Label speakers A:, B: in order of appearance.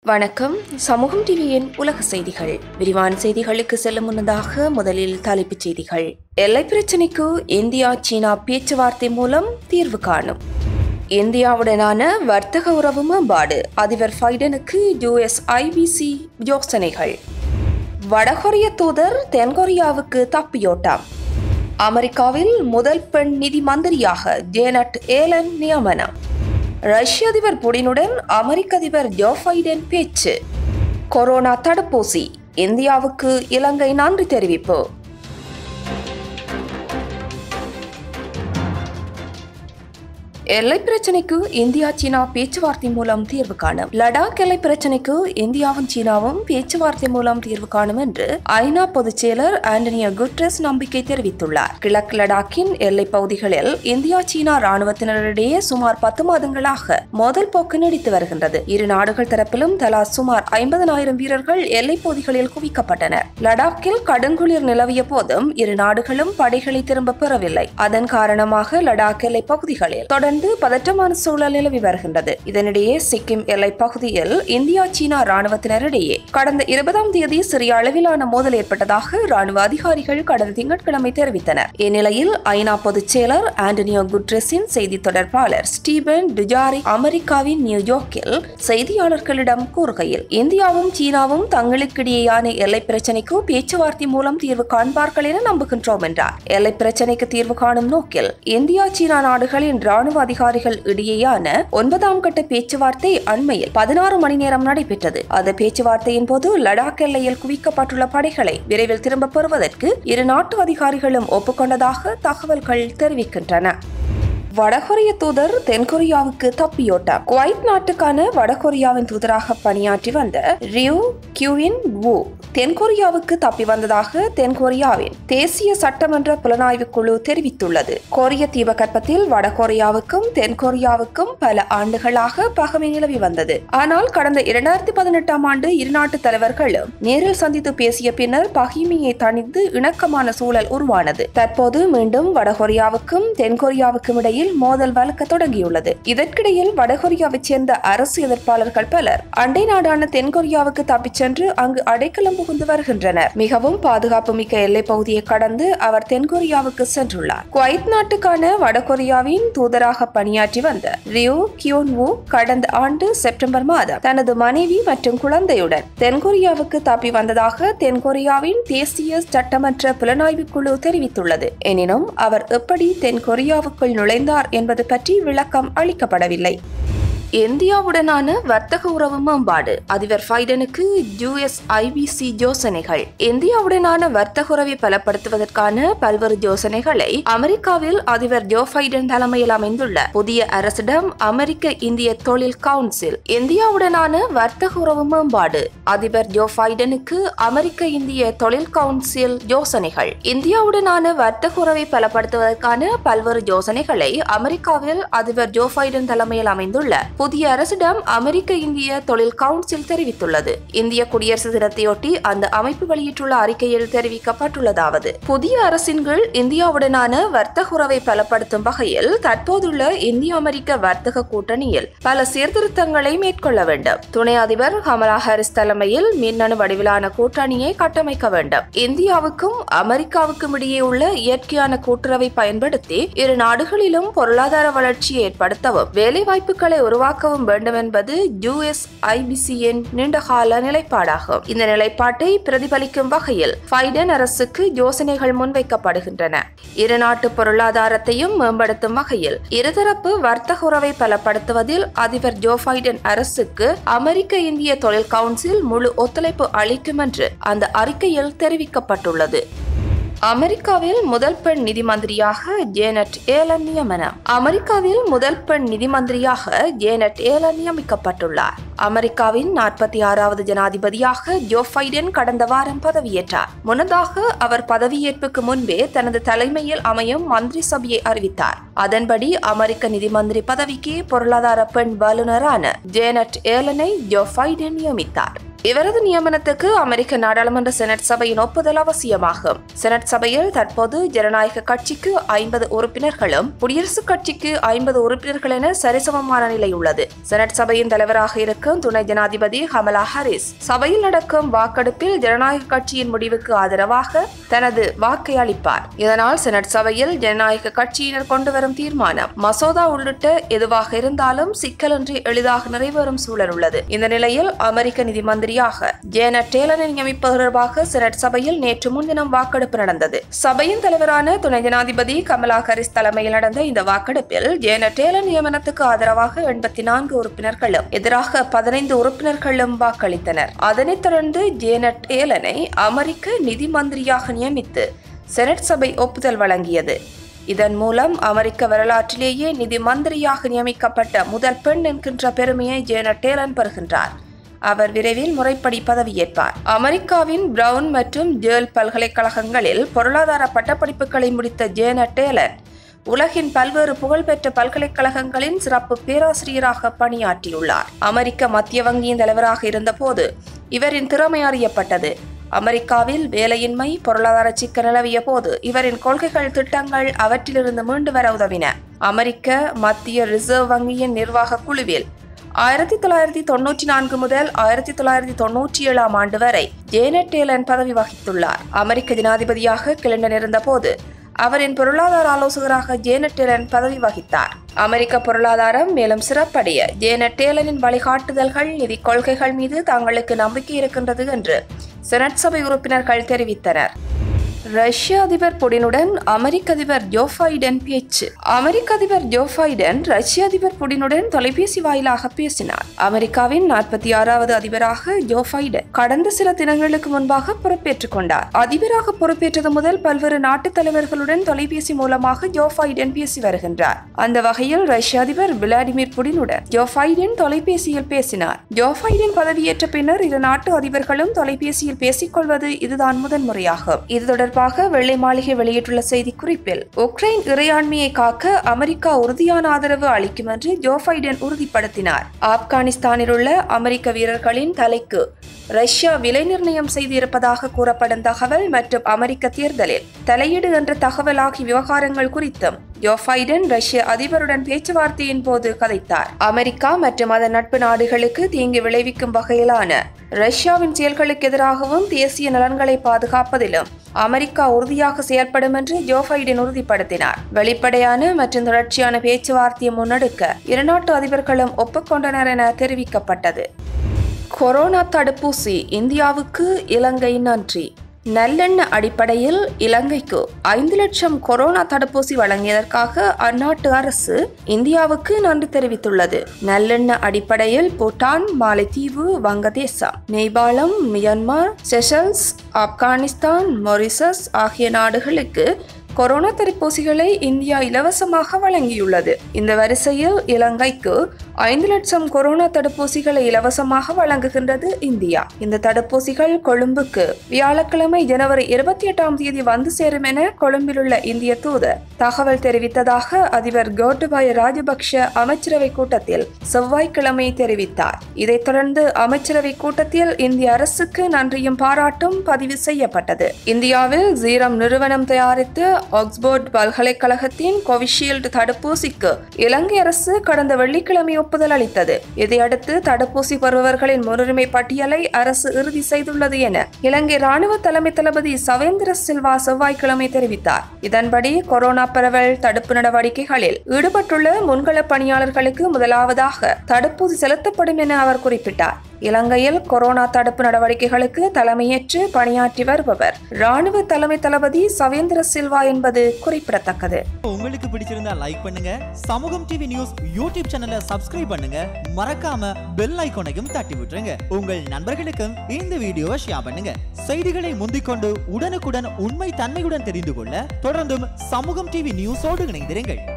A: வணக்கம் சமூகம் டிவியின் உலக செய்திகள் விரிவான செய்திகளுக்கு செல்லும் முன்னதாக முதலில் தலைப்புச் செய்திகள் எல்லை பிரச்சினைக்கு இந்தியா சீனா பேச்சுவார்த்தை மூலம் தீர்வு காணும் இந்தியாவுடனான வர்த்தக உறவு மேம்பாடு அதிபர் பைடனுக்கு யுஎஸ் ஐபிசி யோசனைகள் வடகொரிய தூதர் தென்கொரியாவுக்கு தப்பியோட்டம் அமெரிக்காவில் முதல் பெண் நிதி மந்திரியாக ஜேனட் ஏலன் நியமனம் ரஷ்ய அதிபர் புடினுடன் அமெரிக்க அதிபர் ஜோ பைடன் பேச்சு கொரோனா தடுப்பூசி இந்தியாவுக்கு இலங்கை நன்றி தெரிவிப்பு எல்லை பிரச்சினைக்கு இந்தியா சீனா பேச்சுவார்த்தை மூலம் தீர்வு காணும் லடாக் எல்லை பிரச்சினைக்கு இந்தியாவும் சீனாவும் பேச்சுவார்த்தை மூலம் தீர்வு காணும் என்று ஐநா பொதுச் செயலர் ஆண்டனியோ குட்ரஸ் நம்பிக்கை தெரிவித்துள்ளார் கிழக்கு லடாக்கின் எல்லை பகுதிகளில் இந்தியா சீனா ராணுவத்தினரிடையே சுமார் பத்து மாதங்களாக மோதல் போக்கு நீடித்து வருகின்றது இரு நாடுகள் தரப்பிலும் தலா சுமார் ஐம்பதனாயிரம் வீரர்கள் எல்லைப் பகுதிகளில் குவிக்கப்பட்டனர் லடாக்கில் கடுங்குளிர் நிலவிய போதும் இரு நாடுகளும் படைகளை திரும்ப பெறவில்லை அதன் காரணமாக லடாக் எல்லை பகுதிகளில் தொடர்ந்து பதற்றமான சூழல் நிலவி வருகின்றது இதனிடையே சிக்கிம் எல்லை பகுதியில் இந்தியா சீனா ராணுவத்தினரிடையே கடந்த இருபதாம் தேதி சிறிய அளவிலான மோதல் ஏற்பட்டதாக ராணுவ அதிகாரிகள் கடந்த திங்கட்கிழமை தெரிவித்தனர் இந்நிலையில் ஐநா பொதுச் செயலர் ஆண்டனியோ குட்ரெஸின் செய்தி தொடர்பாளர் ஸ்டீபன் டுஜாரி அமெரிக்காவின் நியூயார்க்கில் செய்தியாளர்களிடம் கூறுகையில் இந்தியாவும் சீனாவும் தங்களுக்கிடையேயான எல்லை பிரச்சினைக்கு பேச்சுவார்த்தை மூலம் தீர்வு காண்பார்கள் என நம்புகின்றோம் என்றார் எல்லை பிரச்சினைக்கு தீர்வு காணும் நோக்கில் இந்தியா சீனா நாடுகளின் ராணுவ அதிகாரிகள் இடையேயான ஒன்பதாம் கட்ட பேச்சுவார்த்தை அண்மையில் பதினாறு மணி நேரம் நடைபெற்றது அந்த பேச்சுவார்த்தையின் போது லடாக் எல்லையில் குவிக்கப்பட்டுள்ள படைகளை விரைவில் திரும்பப் பெறுவதற்கு இரு நாட்டு அதிகாரிகளும் ஒப்புக்கொண்டதாக தகவல்கள் தெரிவிக்கின்றன வடகொரிய தூதர் தென்கொரியாவுக்கு தப்பியோட்டம் குவைத் நாட்டுக்கான வடகொரியாவின் தூதராக பணியாற்றி வந்த ரியூ கியூவின் வு தென்கொரியாவுக்கு தப்பி வந்ததாக தென்கொரியாவின் தேசிய சட்டமன்ற புலனாய்வு குழு தெரிவித்துள்ளது கொரிய தீபகற்பத்தில் வடகொரியாவுக்கும் தென்கொரியாவுக்கும் பல ஆண்டுகளாக பகமை நிலவி வந்தது ஆனால் கடந்த இரண்டாயிரத்தி பதினெட்டாம் ஆண்டு இரு நாட்டு தலைவர்களும் நேரில் சந்தித்து பேசிய பின்னர் பகிமையை தணிந்து இணக்கமான சூழல் உருவானது தற்போது மீண்டும் வடகொரியாவுக்கும் தென்கொரியாவுக்கும் இடையில் மோதல் வளர்க்க தொடங்கியுள்ளது இதற்கிடையில் வடகொரியாவைச் சேர்ந்த அரசு எதிர்ப்பாளர்கள் பலர் அண்டை நாடான தென்கொரியாவுக்கு தப்பிச் சென்று அங்கு அடைக்கலம் புகுந்து வருகின்றனர் மிகவும் பாதுகாப்பு மிக்க எல்லைப் பகுதியை கடந்து அவர் தென்கொரியாவுக்கு சென்றுள்ளார் குவைத் நாட்டுக்கான வடகொரியாவின் தூதராக பணியாற்றி வந்த ரியூ கியோன் வு கடந்த ஆண்டு செப்டம்பர் மாதம் தனது மனைவி மற்றும் குழந்தையுடன் தென்கொரியாவுக்கு தப்பி வந்ததாக தென்கொரியாவின் தேசிய சட்டமன்ற புலனாய்வு குழு தெரிவித்துள்ளது எனினும் அவர் எப்படி தென்கொரியாவுக்குள் நுழைந்தார் என்பது பற்றி விளக்கம் அளிக்கப்படவில்லை இந்தியாவுடனான வர்த்தக உறவு மேம்பாடு அதிபர் பைடனுக்கு யுஎஸ் ஐபிசி யோசனைகள் இந்தியாவுடனான வர்த்தக உறவை பலப்படுத்துவதற்கான பல்வேறு யோசனைகளை அமெரிக்காவில் அதிபர் ஜோ பைடன் தலைமையில் அமைந்துள்ள புதிய அரசிடம் அமெரிக்க இந்திய தொழில் கவுன்சில் இந்தியாவுடனான வர்த்தக உறவு மேம்பாடு அதிபர் ஜோ பைடனுக்கு அமெரிக்க இந்திய தொழில் கவுன்சில் யோசனைகள் இந்தியாவுடனான வர்த்தக உறவை பலப்படுத்துவதற்கான பல்வேறு யோசனைகளை அமெரிக்காவில் அதிபர் ஜோ பைடன் தலைமையில் அமைந்துள்ள புதிய அரசிடம் அமெரிக்க இந்திய தொழில் கவுன்சில் தெரிவித்துள்ளது இந்திய குடியரசு தினத்தையொட்டி அந்த அமைப்பு வெளியிட்டுள்ள அறிக்கையில் தெரிவிக்கப்பட்டுள்ளதாவது புதிய அரசின் கீழ் இந்தியாவுடனான வர்த்தக உறவை பலப்படுத்தும் வகையில் தற்போதுள்ள இந்திய அமெரிக்க வர்த்தக கூட்டணியில் பல சீர்திருத்தங்களை மேற்கொள்ள வேண்டும் துணை அதிபர் கமலா ஹாரிஸ் தலைமையில் மின்னணு வடிவிலான கூட்டணியை கட்டமைக்க வேண்டும் இந்தியாவுக்கும் அமெரிக்காவுக்கும் இடையே உள்ள இயற்கையான கூட்டுறவை பயன்படுத்தி இரு நாடுகளிலும் பொருளாதார வளர்ச்சியை ஏற்படுத்தவும் வேலைவாய்ப்புகளை உருவாக்கவும் வேண்டும் என்பது யுஎஸ் ஐபிசியின் நீண்டகால நிலைப்பாடாகும் இந்த நிலைப்பாட்டை பிரதிபலிக்கும் வகையில் பைடன் அரசுக்கு யோசனைகள் முன்வைக்கப்படுகின்றன இரு நாட்டு பொருளாதாரத்தையும் மேம்படுத்தும் வகையில் இருதரப்பு வர்த்தக உறவை பலப்படுத்துவதில் அதிபர் ஜோ பைடன் அரசுக்கு அமெரிக்க இந்திய தொழில் கவுன்சில் முழு ஒத்துழைப்பு அளிக்கும் என்று அந்த அறிக்கையில் தெரிவிக்கப்பட்டுள்ளது அமெரிக்காவில் முதல் பெண் நிதி மந்திரியாக ஜேனட் ஏலன் நியமனம் அமெரிக்காவில் முதல் பெண் நிதி மந்திரியாக ஜேனட் ஏலன் நியமிக்கப்பட்டுள்ளார் அமெரிக்காவின் நாற்பத்தி ஆறாவது ஜனாதிபதியாக ஜோ பைடன் கடந்த வாரம் பதவியேற்றார் முன்னதாக அவர் பதவியேற்புக்கு முன்பே தனது தலைமையில் அமையும் மந்திரி சபையை அறிவித்தார் அதன்படி அமெரிக்க நிதி மந்திரி பதவிக்கு பொருளாதார பெண் வல்லுநரான ஜேனட் ஏலனை ஜோ பைடன் நியமித்தார் இவரது நியமனத்துக்கு அமெரிக்க நாடாளுமன்ற செனட் சபையின் ஒப்புதல் அவசியமாகும் செனட் சபையில் தற்போது ஜனநாயக கட்சிக்கு ஐம்பது உறுப்பினர்களும் குடியரசுக் கட்சிக்கு ஐம்பது உறுப்பினர்கள் என சரிசமமான நிலை உள்ளது செனட் சபையின் தலைவராக இருக்கும் துணை ஜனாதிபதி கமலா ஹாரிஸ் சபையில் நடக்கும் வாக்கெடுப்பில் ஜனநாயக கட்சியின் முடிவுக்கு ஆதரவாக தனது வாக்கை அளிப்பார் இதனால் செனட் சபையில் ஜனநாயக கட்சியினர் கொண்டு வரும் தீர்மானம் மசோதா உள்ளிட்ட எதுவாக இருந்தாலும் சிக்கலின்றி எளிதாக நிறைவேறும் சூழல் உள்ளது இந்த நிலையில் அமெரிக்க நிதி மந்திரியாக ஜேனட் டேலரை நியமிப்பது தொடர்பாக செனட் சபையில் நேற்று முன்தினம் வாக்கெடுப்பு நடந்தது சபையின் தலைவரான துணை ஜனாதிபதி கமலா ஹாரிஸ் தலைமையில் நடந்த இந்த வாக்கெடுப்பில் ஜேனட் டேலர் நியமனத்துக்கு ஆதரவாக எண்பத்தி நான்கு உறுப்பினர்களும் எதிராக பதினைந்து உறுப்பினர்களும் வாக்களித்தனர் அதனைத் தொடர்ந்து ஜேனட் டேலனை அமெரிக்க நிதி மந்திரியாக நியமித்து செனட் சபை ஒப்புதல் வழங்கியது இதன் மூலம் அமெரிக்க வரலாற்றிலேயே நிதி மந்திரியாக நியமிக்கப்பட்ட முதல் பெண் என்கின்ற பெருமையை ஜேனட் டேலன் பெறுகின்றார் அவர் விரைவில் முறைப்படி பதவியேற்பார் அமெரிக்காவின் பிரவுன் மற்றும் ஜேர்ல் பல்கலைக்கழகங்களில் பொருளாதார பட்டப்படிப்புகளை முடித்த ஜேனட் டேலன் உலகின் பல்வேறு புகழ்பெற்ற பல்கலைக்கழகங்களின் சிறப்பு பேராசிரியராக பணியாற்றியுள்ளார் அமெரிக்க மத்திய வங்கியின் தலைவராக இருந்தபோது இவரின் திறமை அறியப்பட்டது அமெரிக்காவில் வேலையின்மை பொருளாதார சிக்கல் நிலவிய போது இவரின் கொள்கைகள் திட்டங்கள் அவற்றிலிருந்து மீண்டு வர உதவின அமெரிக்க மத்திய ரிசர்வ் வங்கியின் நிர்வாக குழுவில் ஆயிரத்தி தொள்ளாயிரத்தி தொன்னூற்றி நான்கு முதல் ஆயிரத்தி தொள்ளாயிரத்தி தொன்னூற்றி ஏழாம் ஆண்டு வரை ஜேனட் டேலன் பதவி வகித்துள்ளார் அமெரிக்க ஜனாதிபதியாக கிளிண்டன் இருந்தபோது அவரின் பொருளாதார ஆலோசகராக ஜேனட் டேலன் பதவி வகித்தார் அமெரிக்க பொருளாதாரம் மேலும் சிறப்படைய ஜேனட் டேலனின் வழிகாட்டுதல்கள் நிதி கொள்கைகள் மீது தங்களுக்கு நம்பிக்கை இருக்கின்றது என்று செனட் சபை உறுப்பினர்கள் தெரிவித்தனர் ரஷ்ய அதிபர் புடினுடன் அமெரிக்க அதிபர் ஜோ பைடன் பேச்சு அமெரிக்க அதிபர் ஜோ பைடன் ரஷ்ய அதிபர் புடினுடன் தொலைபேசி வாயிலாக பேசினார் அமெரிக்காவின் நாற்பத்தி ஆறாவது அதிபராக ஜோ பைடன் கடந்த சில தினங்களுக்கு முன்பாக பொறுப்பேற்றுக் கொண்டார் அதிபராக பொறுப்பேற்றது முதல் பல்வேறு நாட்டு தலைவர்களுடன் தொலைபேசி மூலமாக ஜோ பைடன் பேசி வருகின்றார் அந்த வகையில் ரஷ்ய அதிபர் விளாடிமிர் புடினுடன் ஜோ பைடன் தொலைபேசியில் பேசினார் ஜோ பைடன் பதவியேற்ற பின்னர் இரு நாட்டு அதிபர்களும் தொலைபேசியில் பேசிக்கொள்வது இதுதான் முதன்முறையாகும் இது தொடர்பாக வெள்ளை மாளிகை வெளியிட்டுள்ள செய்தி குறிப்பில் உக்ரைன் இறையாண்மையை காக்க அமெரிக்கா உறுதியான ஆதரவு அளிக்கும் என்று ஜோ பைடன் உறுதிப்படுத்தினார் ஆப்கானிஸ்தானில் உள்ள அமெரிக்க வீரர்களின் தலைக்கு ரஷ்யா விலை நிர்ணயம் செய்திருப்பதாக கூறப்படும் தகவல் மற்றும் அமெரிக்க தேர்தலில் தலையீடு என்ற தகவல் ஆகிய விவகாரங்கள் குறித்தும் ஜோ பைடன் ரஷ்ய அதிபருடன் பேச்சுவார்த்தையின் போது கதைத்தார் அமெரிக்கா மற்றும் அதன் நட்பு நாடுகளுக்கு தீங்கு விளைவிக்கும் வகையிலான ரஷ்யாவின் செயல்களுக்கு எதிராகவும் தேசிய நலன்களை பாதுகாப்பதிலும் அமெரிக்கா உறுதியாக செயல்படும் என்று ஜோ பைடன் உறுதிப்படுத்தினார் வெளிப்படையான மற்றும் தொடர்ச்சியான பேச்சுவார்த்தையை முன்னெடுக்க இருநாட்டு அதிபர்களும் ஒப்புக்கொண்டனர் என தெரிவிக்கப்பட்டது கொரோனா தடுப்பூசி இந்தியாவுக்கு இலங்கை நன்றி நல்லெண்ண அடிப்படையில் இலங்கைக்கு ஐந்து லட்சம் கொரோனா தடுப்பூசி வழங்கியதற்காக அந்நாட்டு அரசு இந்தியாவுக்கு நன்றி தெரிவித்துள்ளது நல்லெண்ண அடிப்படையில் பூட்டான் மாலைத்தீவு வங்கதேசம் நேபாளம் மியான்மர் செஷல்ஸ் ஆப்கானிஸ்தான் மொரிசஸ் ஆகிய நாடுகளுக்கு கொரோனா தடுப்பூசிகளை இந்தியா இலவசமாக வழங்கியுள்ளது இந்த வரிசையில் இலங்கைக்கு ஐந்து லட்சம் கொரோனா தடுப்பூசிகளை இலவசமாக வழங்குகின்றது இந்தியா இந்த தடுப்பூசிகள் கொழும்புக்கு வியாழக்கிழமை ஜனவரி இருபத்தி எட்டாம் தேதி வந்து சேரும் என கொழும்பில் உள்ள இந்திய தூதர் தகவல் தெரிவித்ததாக அதிபர் கோட்டபாய ராஜபக்ஷ அமைச்சரவை கூட்டத்தில் செவ்வாய்க்கிழமை தெரிவித்தார் இதைத் தொடர்ந்து அமைச்சரவை கூட்டத்தில் இந்திய அரசுக்கு நன்றியும் பாராட்டும் பதிவு செய்யப்பட்டது இந்தியாவில் ஜீரம் நிறுவனம் தயாரித்து ஆக்ஸ்போர்ட் பல்கலைக்கழகத்தின் கோவிஷீல்டு தடுப்பூசிக்கு இலங்கை அரசு கடந்த வெள்ளிக்கிழமை ஒப்புதல் அளித்தது இதையடுத்து தடுப்பூசி பெறுபவர்களின் முன்னுரிமை பட்டியலை அரசு இறுதி செய்துள்ளது என இலங்கை ராணுவ தலைமை தளபதி சவேந்திர சில்வா செவ்வாய்க்கிழமை தெரிவித்தார் இதன்படி கொரோனா பரவல் தடுப்பு நடவடிக்கைகளில் ஈடுபட்டுள்ள முன்கள பணியாளர்களுக்கு முதலாவதாக தடுப்பூசி செலுத்தப்படும் என அவர் குறிப்பிட்டார் இலங்கையில் கொரோனா தடுப்பு நடவடிக்கைகளுக்கு தலைமையேற்று பணியாற்றி வருபவர் ராணுவ தலைமை தளபதி சவேந்திர சில்வா என்பது குறிப்பிடத்தக்கது
B: உங்களுக்கு பிடிச்சிருந்தா லைக் பண்ணுங்க சமூகம் டிவி நியூஸ் யூடியூப் சேனலை சப்ஸ்கிரைப் பண்ணுங்க மறக்காம பெல் ஐகானையும் தட்டி விட்டுருங்க உங்கள் நண்பர்களுக்கும் இந்த வீடியோவை ஷேர் பண்ணுங்க செய்திகளை முந்திக்கொண்டு உடனுக்குடன் உண்மை தன்மையுடன் தெரிந்து கொள்ள தொடர்ந்தும் சமூகம் டிவி நியூஸோடு இணைந்திருங்கள்